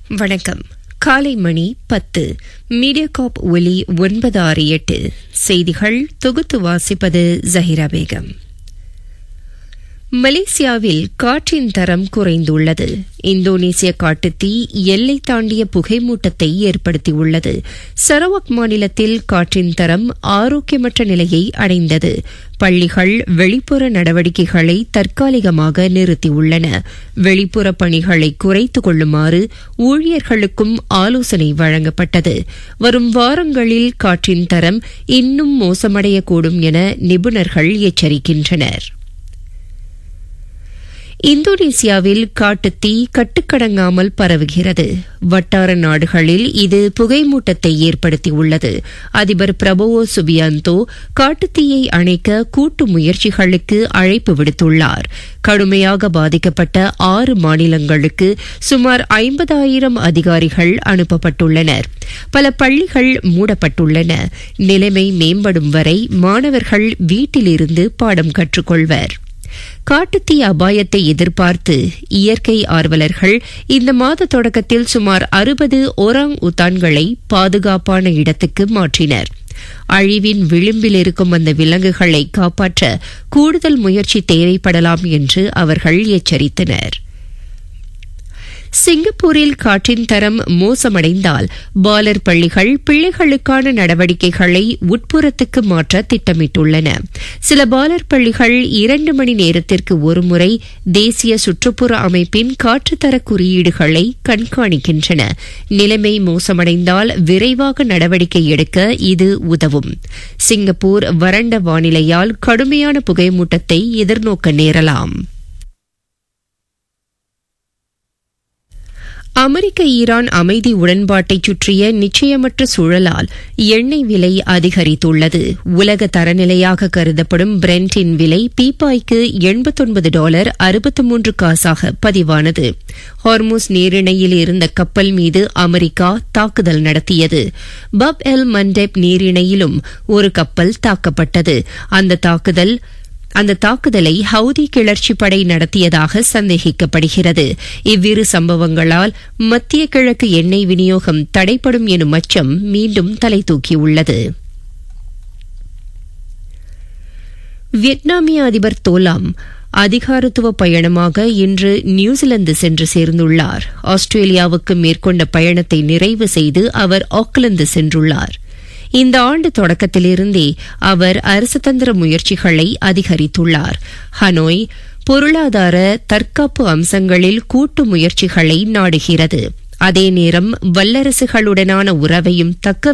வணக்கம் காலை மணி பத்து மீடியாகாப் ஒலி ஒன்பது ஆறு எட்டு செய்திகள் தொகுத்து வாசிப்பது ஜஹிரா பேகம் மலேசியாவில் காற்றின் தரம் குறைந்துள்ளது இந்தோனேசிய காட்டுத்தீ எல்லை தாண்டிய புகைமூட்டத்தை ஏற்படுத்தியுள்ளது சரவாக் மாநிலத்தில் காற்றின் தரம் ஆரோக்கியமற்ற நிலையை அடைந்தது பள்ளிகள் வெளிப்புற நடவடிக்கைகளை தற்காலிகமாக நிறுத்தியுள்ளன வெளிப்புற பணிகளை குறைத்துக் கொள்ளுமாறு ஊழியர்களுக்கும் ஆலோசனை வழங்கப்பட்டது வரும் வாரங்களில் காற்றின் தரம் இன்னும் மோசமடையக்கூடும் என நிபுணர்கள் எச்சரிக்கின்றனர் இந்தோனேசியாவில் காட்டுத்தீ கட்டுக்கடங்காமல் பரவுகிறது வட்டார நாடுகளில் இது புகைமூட்டத்தை ஏற்படுத்தியுள்ளது அதிபர் பிரபோவோ சுபியாந்தோ காட்டுத்தீயை அணைக்க கூட்டு முயற்சிகளுக்கு அழைப்பு விடுத்துள்ளார் கடுமையாக பாதிக்கப்பட்ட ஆறு மாநிலங்களுக்கு சுமார் ஐம்பதாயிரம் அதிகாரிகள் அனுப்பப்பட்டுள்ளனர் பல பள்ளிகள் மூடப்பட்டுள்ளன நிலைமை மேம்படும் வரை மாணவர்கள் வீட்டிலிருந்து பாடம் கற்றுக்கொள்வர் காட்டுத்தீ அபாயத்தை எதிர்பார்த்து இயற்கை ஆர்வலர்கள் இந்த மாத தொடக்கத்தில் சுமார் அறுபது ஒராங் உத்தான்களை பாதுகாப்பான இடத்துக்கு மாற்றினர் அழிவின் விளிம்பில் இருக்கும் அந்த விலங்குகளை காப்பாற்ற கூடுதல் முயற்சி தேவைப்படலாம் என்று அவர்கள் எச்சரித்தனர் சிங்கப்பூரில் காற்றின் தரம் மோசமடைந்தால் பாலர் பள்ளிகள் பிள்ளைகளுக்கான நடவடிக்கைகளை உட்புறத்துக்கு மாற்ற திட்டமிட்டுள்ளன சில பாலர் பள்ளிகள் இரண்டு மணி நேரத்திற்கு ஒருமுறை தேசிய சுற்றுப்புற அமைப்பின் காற்றுத்தர குறியீடுகளை கண்காணிக்கின்றன நிலைமை மோசமடைந்தால் விரைவாக நடவடிக்கை எடுக்க இது உதவும் சிங்கப்பூர் வறண்ட வானிலையால் கடுமையான புகைமூட்டத்தை எதிர்நோக்க நேரலாம் அமெரிக்க ஈரான் அமைதி உடன்பாட்டை சுற்றிய நிச்சயமற்ற சூழலால் எண்ணெய் விலை அதிகரித்துள்ளது உலக தரநிலையாக கருதப்படும் பிரெண்டின் விலை பீப்பாய்க்கு எண்பத்தொன்பது டாலர் அறுபத்து மூன்று காசாக பதிவானது ஹார்மோஸ் நீரிணையில் இருந்த கப்பல் மீது அமெரிக்கா தாக்குதல் நடத்தியது பப் எல் மண்டெப் நீரிணையிலும் ஒரு கப்பல் தாக்கப்பட்டது அந்த தாக்குதல் அந்த தாக்குதலை ஹவுதி கிளர்ச்சி படை நடத்தியதாக சந்தேகிக்கப்படுகிறது இவ்விரு சம்பவங்களால் மத்திய கிழக்கு எண்ணெய் விநியோகம் தடைப்படும் எனும் அச்சம் மீண்டும் தலை தூக்கியுள்ளது வியட்நாமிய அதிபர் தோலாம் அதிகாரத்துவ பயணமாக இன்று நியூசிலாந்து சென்று சேர்ந்துள்ளார் ஆஸ்திரேலியாவுக்கு மேற்கொண்ட பயணத்தை நிறைவு செய்து அவர் ஆக்லாந்து சென்றுள்ளார் இந்த ஆண்டு தொடக்கத்திலிருந்தே அவர் அரசுதந்திர முயற்சிகளை அதிகரித்துள்ளார் ஹனோய் பொருளாதார தற்காப்பு அம்சங்களில் கூட்டு முயற்சிகளை நாடுகிறது அதே நேரம் வல்லரசுகளுடனான உறவையும் தக்க